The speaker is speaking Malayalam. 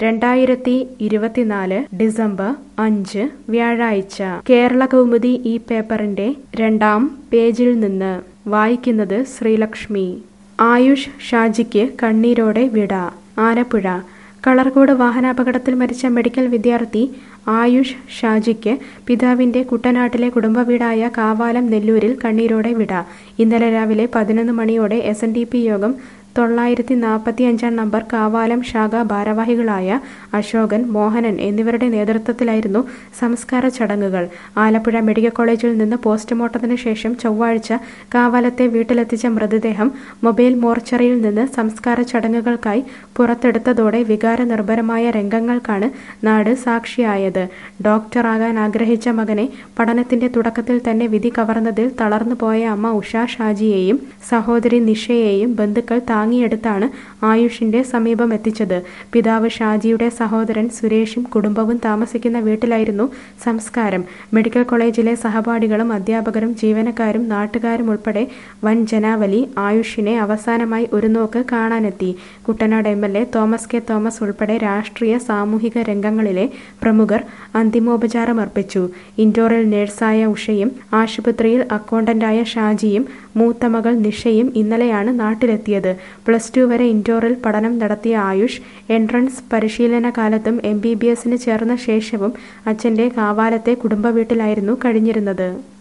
രണ്ടായിരത്തി ഇരുപത്തിനാല് ഡിസംബർ അഞ്ച് വ്യാഴാഴ്ച കേരള കൗമുദി ഈ പേപ്പറിന്റെ രണ്ടാം പേജിൽ നിന്ന് വായിക്കുന്നത് ശ്രീലക്ഷ്മി ആയുഷ് ഷാജിക്ക് കണ്ണീരോടെ വിട ആലപ്പുഴ കളർകോട് വാഹനാപകടത്തിൽ മരിച്ച മെഡിക്കൽ വിദ്യാർത്ഥി ആയുഷ് ഷാജിക്ക് പിതാവിന്റെ കുട്ടനാട്ടിലെ കുടുംബവീടായ കാവാലം നെല്ലൂരിൽ കണ്ണീരോടെ വിട ഇന്നലെ രാവിലെ പതിനൊന്ന് മണിയോടെ എസ് എൻ ഡി പി യോഗം തൊള്ളായിരത്തി നാൽപ്പത്തി അഞ്ചാം നമ്പർ കാവാലം ശാഖ ഭാരവാഹികളായ അശോകൻ മോഹനൻ എന്നിവരുടെ നേതൃത്വത്തിലായിരുന്നു സംസ്കാര ചടങ്ങുകൾ ആലപ്പുഴ മെഡിക്കൽ കോളേജിൽ നിന്ന് പോസ്റ്റ്മോർട്ടത്തിന് ശേഷം ചൊവ്വാഴ്ച കാവാലത്തെ വീട്ടിലെത്തിച്ച മൃതദേഹം മൊബൈൽ മോർച്ചറിയിൽ നിന്ന് സംസ്കാര ചടങ്ങുകൾക്കായി പുറത്തെടുത്തതോടെ വികാരനിർഭരമായ രംഗങ്ങൾക്കാണ് നാട് സാക്ഷിയായത് ഡോക്ടറാകാൻ ആഗ്രഹിച്ച മകനെ പഠനത്തിന്റെ തുടക്കത്തിൽ തന്നെ വിധി കവർന്നതിൽ തളർന്നു പോയ അമ്മ ഉഷ ഷാജിയെയും സഹോദരി നിഷയെയും ബന്ധുക്കൾ താങ്ങിയെടുത്താണ് ആയുഷിന്റെ സമീപം എത്തിച്ചത് പിതാവ് ഷാജിയുടെ സഹോദരൻ സുരേഷും കുടുംബവും താമസിക്കുന്ന വീട്ടിലായിരുന്നു സംസ്കാരം മെഡിക്കൽ കോളേജിലെ സഹപാഠികളും അധ്യാപകരും ജീവനക്കാരും നാട്ടുകാരും ഉൾപ്പെടെ വൻ ജനാവലി ആയുഷിനെ അവസാനമായി ഒരു നോക്ക് കാണാനെത്തി Kuttanad M L A Thomas K Thomas ഉൾപ്പെടെ രാഷ്ട്രീയ സാമൂഹിക രംഗങ്ങളിലെ പ്രമുഖർ അന്തിമോപചാരം അർപ്പിച്ചു ഇൻഡോറിൽ നഴ്സായ ഉഷയും ആശുപത്രിയിൽ അക്കൗണ്ടന്റായ ഷാജിയും മൂത്ത മകൾ നിഷയും ഇന്നലെയാണ് നാട്ടിലെത്തിയത് പ്ലസ് ടു വരെ ഇൻഡോറിൽ പഠനം നടത്തിയ ആയുഷ് എൻട്രൻസ് പരിശീലന കാലത്തും എം ബി ബി എസിന് ചേർന്ന ശേഷവും അച്ഛന്റെ കാവാലത്തെ കുടുംബ വീട്ടിലായിരുന്നു കഴിഞ്ഞിരുന്നത്